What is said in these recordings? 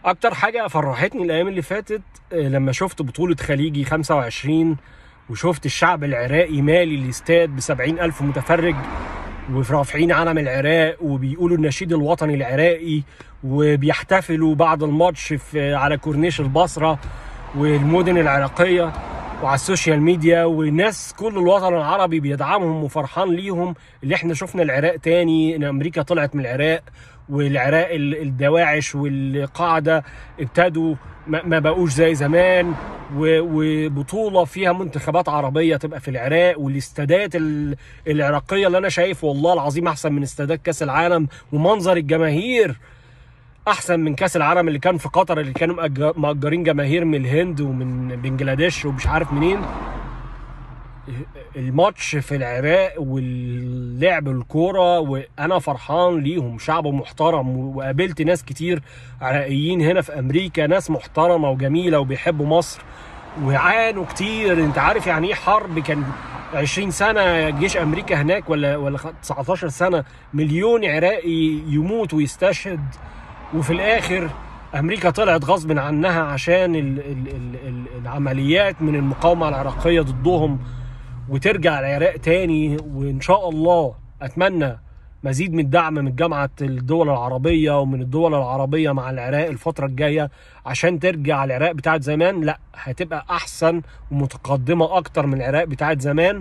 اكتر حاجه فرحتني الايام اللي فاتت آه، لما شفت بطوله خليجي 25 وشفت الشعب العراقي مالي الاستاد ب الف متفرج ورافعين علم العراق وبيقولوا النشيد الوطني العراقي وبيحتفلوا بعد الماتش في على كورنيش البصره والمدن العراقيه وعلى السوشيال ميديا والناس كل الوطن العربي بيدعمهم وفرحان ليهم اللي احنا شفنا العراق تاني ان امريكا طلعت من العراق والعراق ال- الدواعش والقاعده ابتدوا ما ما بقوش زي زمان و- وبطوله فيها منتخبات عربيه تبقى في العراق والاستادات ال- العراقيه اللي انا شايف والله العظيم احسن من استادات كاس العالم ومنظر الجماهير احسن من كاس العالم اللي كان في قطر اللي كانوا مأج- مأجرين جماهير من الهند ومن بنجلاديش ومش عارف منين الماتش في العراق واللعب الكوره وانا فرحان ليهم شعب محترم وقابلت ناس كتير عراقيين هنا في امريكا ناس محترمه وجميله وبيحبوا مصر وعانوا كتير انت عارف يعني ايه حرب كان 20 سنه جيش امريكا هناك ولا ولا 19 سنه مليون عراقي يموت ويستشهد وفي الاخر امريكا طلعت غصب عنها عشان ال ال ال ال العمليات من المقاومه العراقيه ضدهم وترجع العراق تاني وان شاء الله اتمنى مزيد من الدعم من جامعه الدول العربيه ومن الدول العربيه مع العراق الفتره الجايه عشان ترجع العراق بتاعت زمان لا هتبقى احسن ومتقدمه اكتر من العراق بتاعت زمان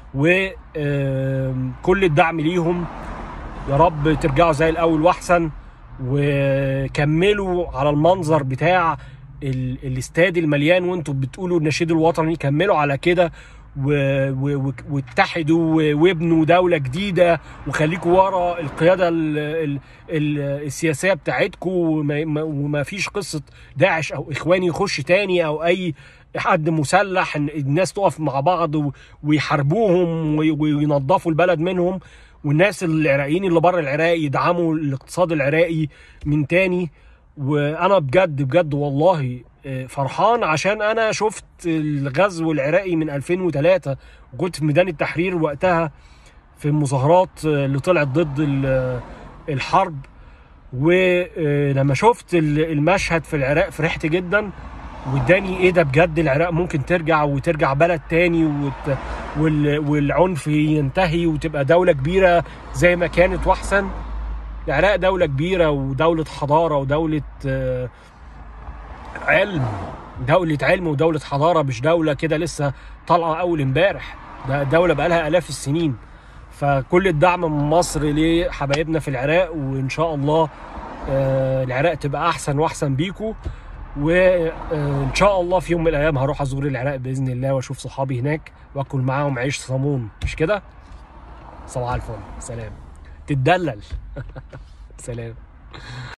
وكل الدعم ليهم يا رب ترجعوا زي الاول واحسن وكملوا على المنظر بتاع ال- الاستاد المليان وانتوا بتقولوا النشيد الوطني كملوا على كده و- و- و- واتحدوا و- وابنوا دولة جديدة وخليكوا ورا القيادة ال ال ال السياسية بتاعتكم وما, ما- وما فيش قصة داعش أو إخواني يخش تاني أو أي حد مسلح إن الناس تقف مع بعض و- ويحاربوهم وي- وينظفوا البلد منهم والناس العراقيين اللي بره العراق يدعموا الاقتصاد العراقي من تاني وانا بجد بجد والله آه، فرحان عشان انا شفت الغزو العراقي من 2003 وكنت في ميدان التحرير وقتها في المظاهرات آه، اللي طلعت ضد ال- الحرب ولما شفت ال- المشهد في العراق فرحت جدا واداني ايه ده بجد العراق ممكن ترجع وترجع بلد تاني وت... وال... والعنف ينتهي وتبقى دولة كبيرة زي ما كانت واحسن العراق دولة كبيرة ودولة حضارة ودولة آه، علم دولة علم ودولة حضارة مش دولة كده لسه طالعة أول امبارح ده دولة بقالها آلاف السنين فكل الدعم من مصر لحبايبنا في العراق وإن شاء الله آه، العراق تبقى أحسن وأحسن بيكو وإن شاء الله في يوم من الأيام هروح أزور العراق بإذن الله وأشوف صحابي هناك وأكل معاهم عيش صامون مش كده؟ صباح الفل سلام تتدلل سلام